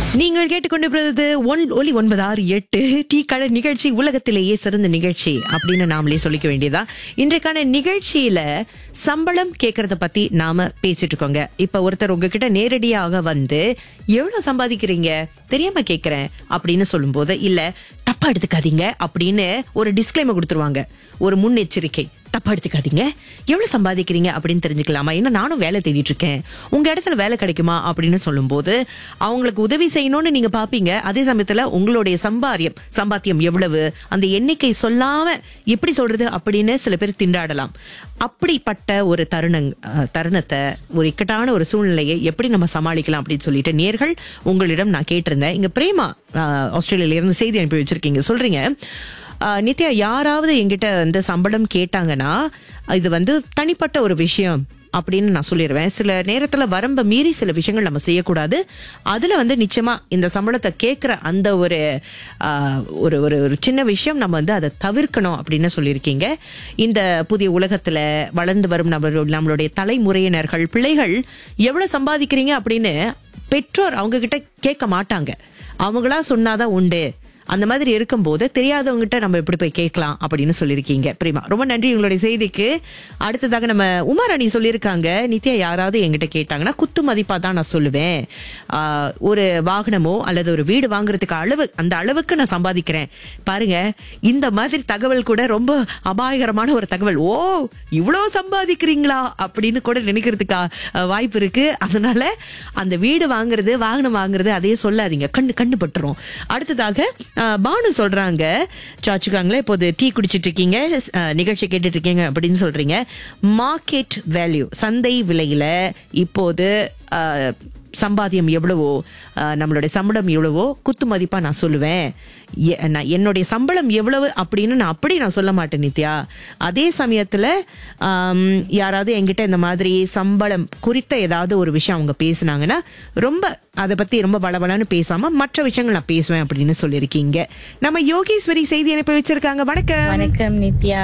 நீங்கள் கேட்டுக்கொண்டிருப்பது ஒன் ஒலி ஒன்பது ஆறு எட்டு டீ கடை நிகழ்ச்சி உலகத்திலேயே சிறந்த நிகழ்ச்சி அப்படின்னு நாமளே சொல்லிக்க வேண்டியதா இன்றைக்கான நிகழ்ச்சியில சம்பளம் கேட்கறத பத்தி நாம பேசிட்டு இருக்கோங்க இப்ப ஒருத்தர் உங்ககிட்ட நேரடியாக வந்து எவ்வளவு சம்பாதிக்கிறீங்க தெரியாம கேக்குறேன் அப்படின்னு சொல்லும்போது இல்ல தப்பா எடுத்துக்காதீங்க அப்படின்னு ஒரு டிஸ்க்ளைமர் கொடுத்துருவாங்க ஒரு முன்னெச்சரிக்கை தப்பா எடுத்துக்காதீங்க எவ்வளவு சம்பாதிக்கிறீங்க அப்படின்னு தெரிஞ்சுக்கலாமா ஏன்னா நானும் வேலை தேடிட்டு இருக்கேன் உங்க இடத்துல வேலை கிடைக்குமா அப்படின்னு சொல்லும்போது அவங்களுக்கு உதவி செய்யணும்னு நீங்க பாப்பீங்க அதே சமயத்துல உங்களுடைய சம்பாரியம் சம்பாத்தியம் எவ்வளவு அந்த எண்ணிக்கை சொல்லாம எப்படி சொல்றது அப்படின்னு சில பேர் திண்டாடலாம் அப்படிப்பட்ட ஒரு தருணங் அஹ், தருணத்தை ஒரு இக்கட்டான ஒரு சூழ்நிலையை எப்படி நம்ம சமாளிக்கலாம் அப்படின்னு சொல்லிட்டு நேர்கள் உங்களிடம் நான் கேட்டிருந்தேன் இங்க பிரேமா அஹ், ஆஸ்திரேலியால இருந்து செய்தி அனுப்பி வச்சிருக்கீங்க சொல்றீங்க ஆஹ் நித்யா யாராவது என்கிட்ட வந்து சம்பளம் கேட்டாங்கன்னா இது வந்து தனிப்பட்ட ஒரு விஷயம் அப்படின்னு நான் சொல்லிடுவேன் சில நேரத்துல வரம்ப மீறி சில விஷயங்கள் நம்ம செய்யக்கூடாது அதுல வந்து நிச்சயமா இந்த சம்பளத்தை கேட்கிற அந்த ஒரு ஆஹ், ஒரு ஒரு ஒரு சின்ன விஷயம் நம்ம வந்து அதை தவிர்க்கணும் அப்படின்னு சொல்லியிருக்கீங்க இந்த புதிய உலகத்துல வளர்ந்து வரும் நம்ம நம்மளுடைய தலைமுறையினர்கள் பிள்ளைகள் எவ்வளவு சம்பாதிக்கிறீங்க அப்படின்னு பெற்றோர் அவங்க கிட்ட கேட்க மாட்டாங்க அவங்களா சொன்னாதான் உண்டு அந்த மாதிரி இருக்கும்போது தெரியாதவங்ககிட்ட நம்ம எப்படி போய் கேட்கலாம் அப்படின்னு சொல்லியிருக்கீங்க பிரிமா ரொம்ப நன்றி உங்களுடைய செய்திக்கு அடுத்ததாக நம்ம உமாராணி சொல்லியிருக்காங்க நித்யா யாராவது என்கிட்ட கேட்டாங்கன்னா குத்து மதிப்பா தான் நான் சொல்லுவேன் ஆஹ், ஒரு வாகனமோ அல்லது ஒரு வீடு வாங்குறதுக்கு அளவு அந்த அளவுக்கு நான் சம்பாதிக்கிறேன் பாருங்க இந்த மாதிரி தகவல் கூட ரொம்ப அபாயகரமான ஒரு தகவல் ஓ இவ்வளவு சம்பாதிக்கிறீங்களா அப்படின்னு கூட நினைக்கிறதுக்கா அஹ், வாய்ப்பு இருக்கு அதனால அந்த வீடு வாங்குறது வாகனம் வாங்குறது அதையே சொல்லாதீங்க கண்ணு கண்ணு பட்டுரும் அடுத்ததாக அஹ், பானு சொல்றாங்க சாச்சுக்காங்களே இப்போது டீ குடிச்சிட்டு இருக்கீங்க அஹ், நிகழ்ச்சி கேட்டுட்டு இருக்கீங்க அப்படின்னு சொல்றீங்க மார்க்கெட் வேல்யூ சந்தை விலையில இப்போது அஹ், சம்பாத்தியம் எவ்வளவோ அஹ், நம்மளுடைய சம்பளம் எவ்வளவோ குத்து மதிப்பா நான் சொல்லுவேன் எ- நான் என்னுடைய சம்பளம் எவ்வளவு அப்படின்னு நான் அப்படி நான் சொல்ல மாட்டேன் நித்யா அதே சமயத்துல ஆம், யாராவது என்கிட்ட இந்த மாதிரி சம்பளம் குறித்த ஏதாவது ஒரு விஷயம் அவங்க பேசுனாங்கன்னா ரொம்ப அதை பத்தி ரொம்ப பலபலன்னு பேசாம மற்ற விஷயங்கள் நான் பேசுவேன் அப்படின்னு சொல்லியிருக்கீங்க நம்ம யோகேஸ்வரி செய்தி அனுப்பி வச்சிருக்காங்க வணக்கம் வணக்கம் நித்யா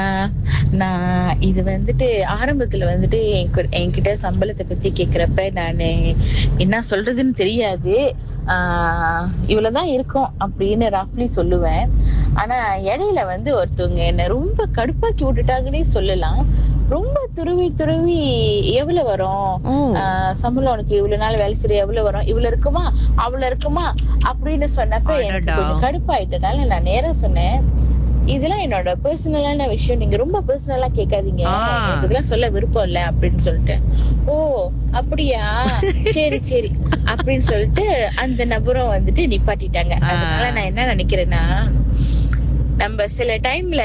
நான் இது வந்துட்டு ஆரம்பத்துல வந்துட்டு என்கு- என்கிட்ட சம்பளத்தை பத்தி கேக்குறப்ப நானு என்ன சொல்றதுன்னு தெரியாது ஆஹ் இவ்வளவுதான் இருக்கும் அப்படின்னு ரஃப்லி சொல்லுவேன் ஆனா இடையில வந்து ஒருத்தவங்க என்ன ரொம்ப கடுப்பாக்கி விட்டுட்டாங்கன்னே சொல்லலாம் ரொம்ப துருவி துருவி எவ்வளவு வரும் ஓ. ஆஹ் சம்பளம் உனக்கு இவ்வளவு நாள் வேலை செய்ய எவ்வளவு வரும் இவ்வளவு இருக்குமா அவ்வளவு இருக்குமா அப்படின்னு சொன்னப்ப எனக்கு அடடா. கொஞ்சம் கடுப்பாயிட்டனால நான் நேரா சொன்னேன் இதெல்லாம் என்னோட பர்சனலான விஷயம் நீங்க ரொம்ப பர்சனலா கேட்காதீங்க ஆ. எனக்கு இதெல்லாம் சொல்ல விருப்பம் இல்ல அப்படின்னு சொல்லிட்டு ஓ அப்படியா சரி சரி அப்படின்னு சொல்லிட்டு அந்த நபரும் வந்துட்டு நிப்பாட்டிட்டாங்க அதனால நான் என்ன நினைக்கிறேன்னா நம்ம சில டைம்ல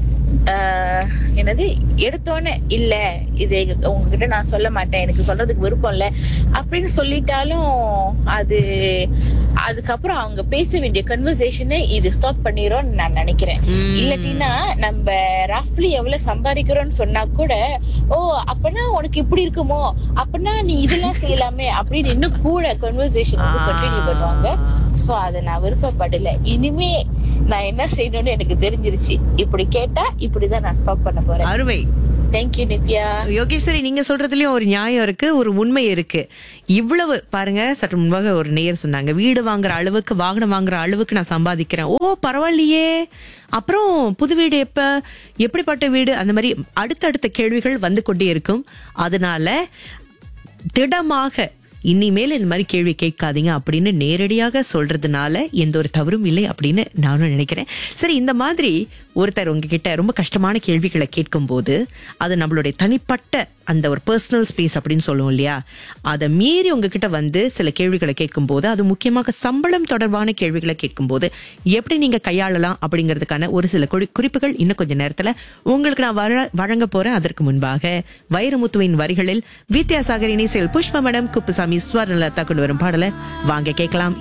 ஆஹ், என்னது எடுத்தோன்னே இல்ல இது எங்க- உங்ககிட்ட நான் சொல்ல மாட்டேன் எனக்கு சொல்றதுக்கு விருப்பம் இல்ல அப்படின்னு சொல்லிட்டாலும் அது அதுக்கப்புறம் அவங்க பேச வேண்டிய கன்வர்சேஷனை இது ஸ்டாப் பண்ணிரும் நான் நினைக்கிறேன் ம். இல்லாட்டினா நம்ம ரஃப்லி எவ்வளவு சம்பாதிக்கிறோம்னு சொன்னா கூட ஓ அப்பனா உனக்கு இப்படி இருக்குமோ அப்பனா நீ இதெல்லாம் செய்யலாமே அப்படின்னு இன்னும் கூட கன்வர்சேஷன் வந்து ஆ. கண்டினியூ பண்ணுவாங்க சோ அதை நான் விருப்பப்படல இனிமே நான் என்ன செய்யணும்னு எனக்கு தெரிஞ்சிருச்சு இப்படி கேட்டா இப்படிதான் நான் ஸ்டாப் பண்ண போறேன் அருமை தேங்க்யூ நித்யா யோகேஸ்வரி நீங்க சொல்றதுலயும் ஒரு நியாயம் இருக்கு ஒரு உண்மை இருக்கு இவ்வளவு பாருங்க சற்று முன்பாக ஒரு நேயர் சொன்னாங்க வீடு வாங்குற அளவுக்கு வாகனம் வாங்குற அளவுக்கு நான் சம்பாதிக்கிறேன் ஓ பரவாயில்லையே அப்புறம் புது வீடு எப்ப எப்படிப்பட்ட வீடு அந்த மாதிரி அடுத்தடுத்த கேள்விகள் வந்து கொண்டே இருக்கும் அதனால திடமாக இனிமேல் இந்த மாதிரி கேள்வி கேட்காதீங்க அப்படின்னு நேரடியாக சொல்றதுனால எந்த ஒரு தவறும் இல்லை அப்படின்னு நானும் நினைக்கிறேன் சரி இந்த மாதிரி ஒருத்தர் உங்ககிட்ட ரொம்ப கஷ்டமான கேள்விகளை கேட்கும்போது அது நம்மளுடைய தனிப்பட்ட அந்த ஒரு பர்சனல் ஸ்பேஸ் அப்படின்னு சொல்லுவோம் இல்லையா அதை மீறி உங்ககிட்ட வந்து சில கேள்விகளை கேட்கும்போது அது முக்கியமாக சம்பளம் தொடர்பான கேள்விகளை கேட்கும்போது எப்படி நீங்க கையாளலாம் அப்படிங்கிறதுக்கான ஒரு சில குறி- குறிப்புகள் இன்னும் கொஞ்ச நேரத்துல உங்களுக்கு நான் வர- வழங்க போறேன் அதற்கு முன்பாக வைரமுத்துவின் வரிகளில் வித்யாசாகர் இணைசில் புஷ்பமடம் குப்புசாமி ஸ்வர்ணலதா கொண்டு வரும் பாடலை வாங்க கேட்கலாம்